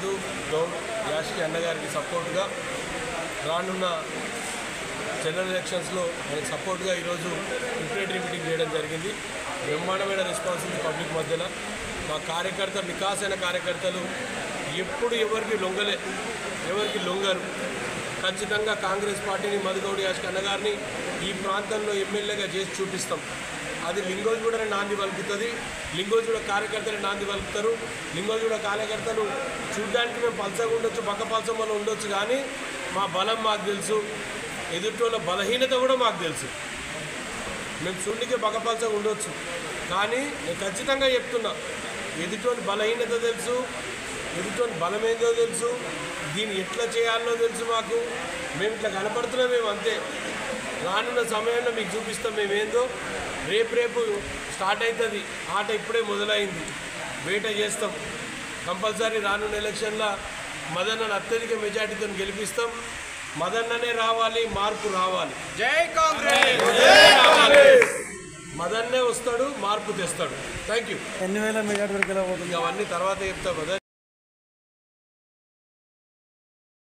మధు గౌడ్ యాష్కి అన్నగారికి సపోర్ట్గా రానున్న జనరల్ ఎలక్షన్స్లో ఆయన సపోర్ట్గా ఈరోజు ప్రిపరేటరీ మీటింగ్ చేయడం జరిగింది బ్రహ్మాండమైన రెస్పాన్స్ ఉంది పబ్లిక్ మధ్యన మా కార్యకర్త వికాసైన కార్యకర్తలు ఎప్పుడు ఎవరికి లొంగలే ఎవరికి లొంగరు ఖచ్చితంగా కాంగ్రెస్ పార్టీని మధుగౌడి యాష్కి అన్నగారిని ఈ ప్రాంతంలో ఎమ్మెల్యేగా చేసి చూపిస్తాం అది లింగోజుగూడ నాంది పలుకుతుంది లింగోజుగూడ కార్యకర్తలు నాంది పలుకుతారు లింగోజుగూడ కార్యకర్తలు చూడ్డానికి మేము పలసగా ఉండొచ్చు పక్క పలసం వల్ల ఉండొచ్చు కానీ మా బలం మాకు తెలుసు ఎదుటోళ్ళ బలహీనత కూడా మాకు తెలుసు మేము చూడనికే బగపలసగా ఉండొచ్చు కానీ నేను ఖచ్చితంగా చెప్తున్నా ఎదుటోని బలహీనత తెలుసు ఎదుటోని బలమేందో తెలుసు దీన్ని ఎట్లా చేయాలో తెలుసు మాకు మేము ఇట్లా కనపడుతున్నాం మేము అంతే రానున్న సమయంలో మీకు చూపిస్తాం మేమేందో రేపు రేపు స్టార్ట్ అవుతుంది ఆట ఇప్పుడే మొదలైంది వేట చేస్తాం కంపల్సరీ రానున్న ఎలక్షన్లో మదన్నను అత్యధిక మెజార్టీతో గెలిపిస్తాం మదన్ననే రావాలి మార్పు రావాలి జై కాంగ్రెస్ రావాలి. మదన్నే వస్తాడు మార్పు తెస్తాడు థ్యాంక్ యూ ఎన్ని వేల మెగాట్ వరకు ఎలా పోతుంది ఇక అవన్నీ తర్వాత చెప్తా బ్రదర్